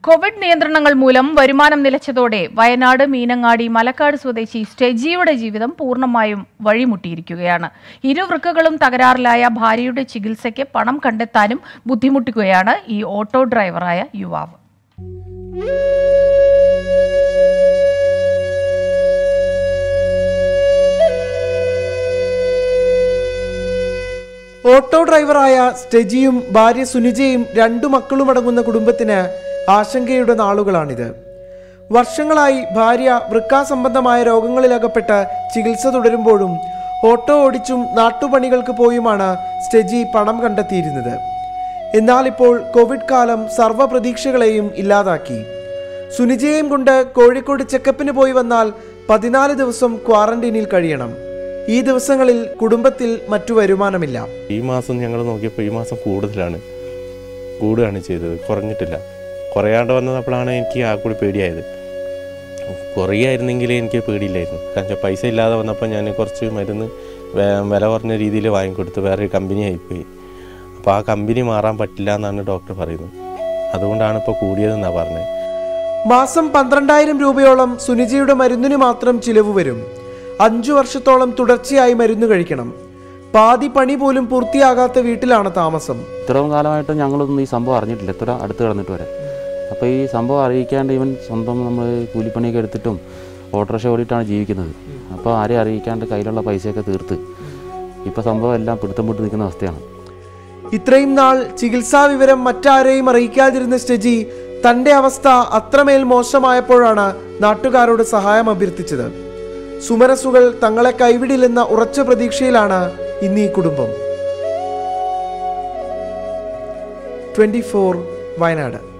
Covid നിയന്ത്രണങ്ങൾ മൂലം വരുമാനം നിലച്ചതോടെ വയനാട് മീനങ്ങാടി മലക്കാട് സ്വദേശി സ്റ്റെജിയുടെ ജീവിതം പൂർണ്ണമായും വഴിമുട്ടിയിരിക്കുകയാണ് ഇരു വൃക്കകളും തകരാറിലായ ഭാര്യയുടെ ചികിത്സയ്ക്ക് പണം കണ്ടെത്താനും ബുദ്ധിമുട്ടുകയാണ് ഈ ഓട്ടോ ഡ്രൈവറായ യുവാവ് ഓട്ടോ ഡ്രൈവറായ സ്റ്റെജിയും ഭാര്യ സുനിജയും രണ്ടു മക്കളും അടങ്ങുന്ന കുടുംബത്തിന് ആശങ്കയുടെ നാളുകളാണിത് വർഷങ്ങളായി ഭാര്യ വൃക്കാസംബന്ധമായ രോഗങ്ങളിലകപ്പെട്ട് ചികിത്സ തുടരുമ്പോഴും ഓട്ടോ ഓടിച്ചും നാട്ടുപണികൾക്ക് പോയുമാണ് സ്റ്റെജി പണം കണ്ടെത്തിയിരുന്നത് എന്നാൽ ഇപ്പോൾ കോവിഡ് കാലം സർവ്വ പ്രതീക്ഷകളെയും ഇല്ലാതാക്കി സുനിജയെയും കൊണ്ട് കോഴിക്കോട് ചെക്കപ്പിന് പോയി വന്നാൽ പതിനാല് ദിവസം ക്വാറന്റീനിൽ കഴിയണം ഈ ദിവസങ്ങളിൽ കുടുംബത്തിൽ മറ്റു വരുമാനമില്ല ഈ മാസം ഞങ്ങൾ നോക്കിയപ്പോൾ ഈ മാസം കൂടുതലാണ് കൂടുകയാണ് ചെയ്തത് കുറഞ്ഞിട്ടില്ല കുറയാണ്ട് വന്നപ്പോഴാണ് എനിക്ക് ആ കൂടി പേടിയായത് കുറയായിരുന്നെങ്കിൽ എനിക്ക് പേടിയില്ലായിരുന്നു കാരണം വെച്ചാൽ പൈസ ഇല്ലാതെ വന്നപ്പോൾ ഞാൻ കുറച്ച് മരുന്ന് വേ- വില കുറഞ്ഞ രീതിയിൽ വാങ്ങിക്കൊടുത്ത് വേറൊരു കമ്പനി ആയിപ്പോയി അപ്പോൾ ആ കമ്പനി മാറാൻ പറ്റില്ല എന്നാണ് ഡോക്ടർ പറയുന്നത് അതുകൊണ്ടാണ് ഇപ്പോൾ കൂടിയതെന്നാണ് പറഞ്ഞത് മാസം പന്ത്രണ്ടായിരം രൂപയോളം സുനിജയുടെ മരുന്നിന് മാത്രം ചിലവ് വരും അഞ്ചു വർഷത്തോളം തുടർച്ചയായി മരുന്ന് കഴിക്കണം പാതി പണി പോലും പൂർത്തിയാകാത്ത വീട്ടിലാണ് താമസം ഇത്രയും കാലമായിട്ട് ഞങ്ങളൊന്നും ഈ സംഭവം അറിഞ്ഞിട്ടില്ല ഇത്ര അടുത്ത് കിടന്നിട്ട് വരെ അപ്പോൾ ഈ സംഭവം അറിയിക്കാണ്ട് ഇവൻ സ്വന്തം നമ്മൾ കൂലിപ്പണിയൊക്കെ എടുത്തിട്ടും ഓട്ടോറിക്ഷ ഓടിയിട്ടാണ് ജീവിക്കുന്നത് അപ്പോൾ ആരെയും അറിയിക്കാണ്ട് കയ്യിലുള്ള പൈസയൊക്കെ തീർത്ത് ഇപ്പോൾ സംഭവം എല്ലാം പിടുത്തം വിട്ട് നിൽക്കുന്ന അവസ്ഥയാണ് ഇത്രയും നാൾ ചികിത്സാ വിവരം മറ്റാരെയും അറിയിക്കാതിരുന്ന സ്റ്റെജി തന്റെ അവസ്ഥ അത്രമേൽ മോശമായപ്പോഴാണ് നാട്ടുകാരോട് സഹായം അഭ്യർത്ഥിച്ചത് സുമനസുകൾ തങ്ങളെ കൈവിടില്ലെന്ന ഉറച്ച പ്രതീക്ഷയിലാണ് ഇന്ന് ഈ കുടുംബം ട്വന്റി വയനാട്